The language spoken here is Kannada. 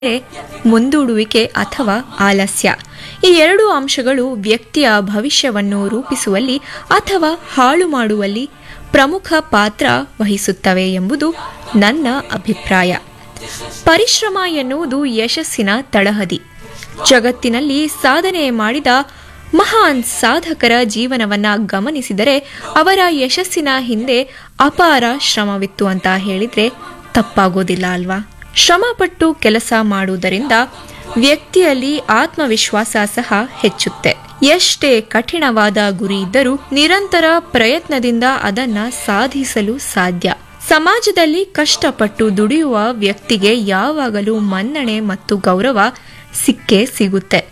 ಮುಂದೂಡುವಿಕೆ ಅಥವಾ ಆಲಸ್ಯ ಈ ಎರಡು ಅಂಶಗಳು ವ್ಯಕ್ತಿಯ ಭವಿಷ್ಯವನ್ನು ರೂಪಿಸುವಲ್ಲಿ ಅಥವಾ ಹಾಳು ಮಾಡುವಲ್ಲಿ ಪ್ರಮುಖ ಪಾತ್ರ ವಹಿಸುತ್ತವೆ ಎಂಬುದು ನನ್ನ ಅಭಿಪ್ರಾಯ ಪರಿಶ್ರಮ ಎನ್ನುವುದು ಯಶಸ್ಸಿನ ತಳಹದಿ ಜಗತ್ತಿನಲ್ಲಿ ಸಾಧನೆ ಮಾಡಿದ ಮಹಾನ್ ಸಾಧಕರ ಜೀವನವನ್ನ ಗಮನಿಸಿದರೆ ಅವರ ಯಶಸ್ಸಿನ ಹಿಂದೆ ಅಪಾರ ಶ್ರಮವಿತ್ತು ಅಂತ ಹೇಳಿದ್ರೆ ತಪ್ಪಾಗೋದಿಲ್ಲ ಅಲ್ವಾ ಶ್ರಮಪಟ್ಟು ಕೆಲಸ ಮಾಡುವುದರಿಂದ ವ್ಯಕ್ತಿಯಲ್ಲಿ ಆತ್ಮವಿಶ್ವಾಸ ಸಹ ಹೆಚ್ಚುತ್ತೆ ಎಷ್ಟೇ ಕಠಿಣವಾದ ಗುರಿ ಇದ್ದರೂ ನಿರಂತರ ಪ್ರಯತ್ನದಿಂದ ಅದನ್ನ ಸಾಧಿಸಲು ಸಾಧ್ಯ ಸಮಾಜದಲ್ಲಿ ಕಷ್ಟಪಟ್ಟು ದುಡಿಯುವ ವ್ಯಕ್ತಿಗೆ ಯಾವಾಗಲೂ ಮನ್ನಣೆ ಮತ್ತು ಗೌರವ ಸಿಕ್ಕೇ ಸಿಗುತ್ತೆ